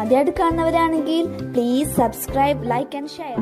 ആദ്യമായിട്ട് കാണുന്നവരാണെങ്കിൽ please subscribe like and share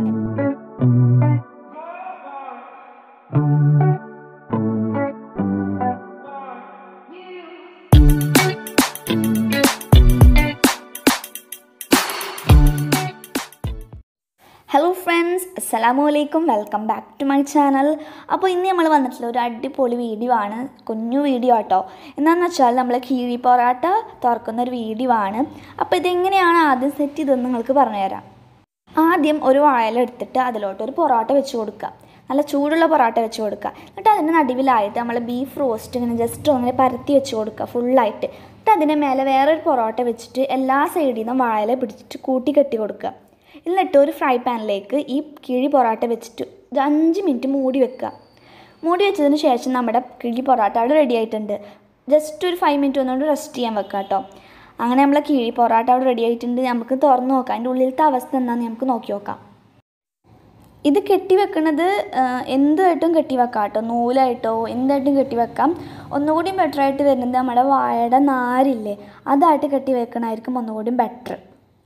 hello friends അസ്സലാമു അലൈക്കും welcome back to my channel അപ്പോൾ ഇന്ന് നമ്മൾ വന്നിട്ടുള്ള ഒരു അടിപൊളി വീഡിയോ ആണ് കുഞ്ഞു വീഡിയോ ആട്ടോ എന്താണെന്ന് വെച്ചാൽ നമ്മൾ കീഴി പൊറാട്ട തുറക്കുന്ന ഒരു വീഡിയോ ആണ് അപ്പോൾ ഇതെങ്ങനെയാണ് ആദ്യം സെറ്റ് ചെയ്തതെന്ന് നിങ്ങൾക്ക് പറഞ്ഞുതരാം ആദ്യം ഒരു വാഴലെടുത്തിട്ട് അതിലോട്ട് ഒരു പൊറോട്ട വെച്ച് കൊടുക്കുക നല്ല ചൂടുള്ള പൊറോട്ട വെച്ച് കൊടുക്കുക എന്നിട്ട് അതിൻ്റെ നടുവിലായിട്ട് നമ്മൾ ബീഫ് റോസ്റ്റ് ഇങ്ങനെ ജസ്റ്റ് അങ്ങനെ പരത്തി വെച്ച് കൊടുക്കുക ഫുള്ളായിട്ട് എന്നിട്ട് അതിൻ്റെ മേലെ വേറൊരു പൊറോട്ട വെച്ചിട്ട് എല്ലാ സൈഡിൽ നിന്നും വാഴല പിടിച്ചിട്ട് കൂട്ടി കെട്ടി കൊടുക്കുക എന്നിട്ട് ഒരു ഫ്രൈ പാനിലേക്ക് ഈ കിഴി പൊറോട്ട വെച്ചിട്ട് ഒരു അഞ്ച് മിനിറ്റ് മൂടി വെക്കുക മൂടി വെച്ചതിന് ശേഷം നമ്മുടെ കിഴി പൊറോട്ട അവിടെ റെഡി ആയിട്ടുണ്ട് ജസ്റ്റ് ഒരു ഫൈവ് മിനിറ്റ് ഒന്നുകൊണ്ട് റെസ്റ്റ് ചെയ്യാൻ വെക്കുക കേട്ടോ അങ്ങനെ നമ്മളെ കിഴി പൊറോട്ട അവിടെ റെഡി ആയിട്ടുണ്ട് നമുക്ക് തുറന്ന് നോക്കാം അതിൻ്റെ ഉള്ളിലത്തെ അവസ്ഥ എന്താണെന്ന് നമുക്ക് നോക്കി നോക്കാം ഇത് കെട്ടി വെക്കുന്നത് എന്തായിട്ടും കെട്ടി വെക്കാം കേട്ടോ നൂലായിട്ടോ എന്തായിട്ടും കെട്ടി വെക്കാം ഒന്നുകൂടി ബെറ്റർ ആയിട്ട് വരുന്നത് നമ്മുടെ വാഴയുടെ നാരില്ലേ അതായിട്ട് കെട്ടി വെക്കണമായിരിക്കും ഒന്നുകൂടി ബെറ്റർ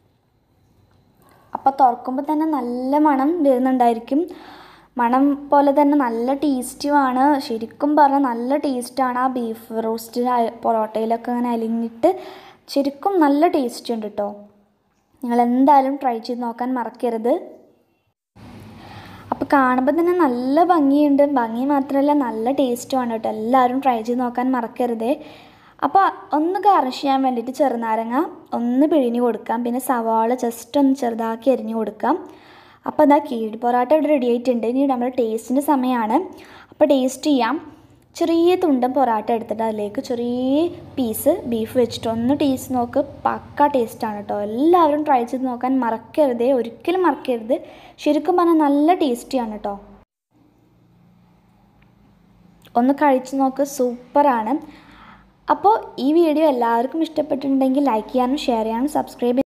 അപ്പോൾ തുറക്കുമ്പോൾ തന്നെ നല്ല മണം വരുന്നുണ്ടായിരിക്കും മണം പോലെ തന്നെ നല്ല ടേസ്റ്റുമാണ് ശരിക്കും പറഞ്ഞാൽ നല്ല ടേസ്റ്റാണ് ആ ബീഫ് റോസ്റ്റ് പൊറോട്ടയിലൊക്കെ അങ്ങനെ അലിഞ്ഞിട്ട് ശരിക്കും നല്ല ടേസ്റ്റ് ഉണ്ട് കേട്ടോ നിങ്ങൾ എന്തായാലും ട്രൈ ചെയ്ത് നോക്കാൻ മറക്കരുത് അപ്പോൾ കാണുമ്പോൾ തന്നെ നല്ല ഭംഗിയുണ്ട് ഭംഗി മാത്രമല്ല നല്ല ടേസ്റ്റുമാണ് കേട്ടോ എല്ലാവരും ട്രൈ ചെയ്ത് നോക്കാൻ മറക്കരുതേ അപ്പോൾ ഒന്ന് ഗാർണിഷ് ചെയ്യാൻ വേണ്ടിയിട്ട് ചെറുനാരങ്ങ ഒന്ന് പിഴിഞ്ഞ് കൊടുക്കാം പിന്നെ സവാള ജസ്റ്റ് ഒന്ന് ചെറുതാക്കി അരിഞ്ഞ് കൊടുക്കാം അപ്പോൾ അതാ കീഴ് പൊറോട്ട ഇവിടെ റെഡി ആയിട്ടുണ്ട് ഇനി നമ്മുടെ ടേസ്റ്റിൻ്റെ സമയമാണ് അപ്പോൾ ടേസ്റ്റ് ചെയ്യാം ചെറിയ തുണ്ടൻ പൊറോട്ട എടുത്തിട്ട് അതിലേക്ക് ചെറിയ പീസ് ബീഫ് വെച്ചിട്ട് ഒന്ന് ടേസ്റ്റ് നോക്ക് പക്ക ടേസ്റ്റാണ് കേട്ടോ എല്ലാവരും ട്രൈ ചെയ്ത് നോക്കാൻ മറക്കരുതേ ഒരിക്കലും മറക്കരുത് ശരിക്കും പറഞ്ഞാൽ നല്ല ടേസ്റ്റിയാണ് കേട്ടോ ഒന്ന് കഴിച്ച് നോക്ക് സൂപ്പറാണ് അപ്പോൾ ഈ വീഡിയോ എല്ലാവർക്കും ഇഷ്ടപ്പെട്ടിട്ടുണ്ടെങ്കിൽ ലൈക്ക് ചെയ്യാനും ഷെയർ ചെയ്യാനും സബ്സ്ക്രൈബ്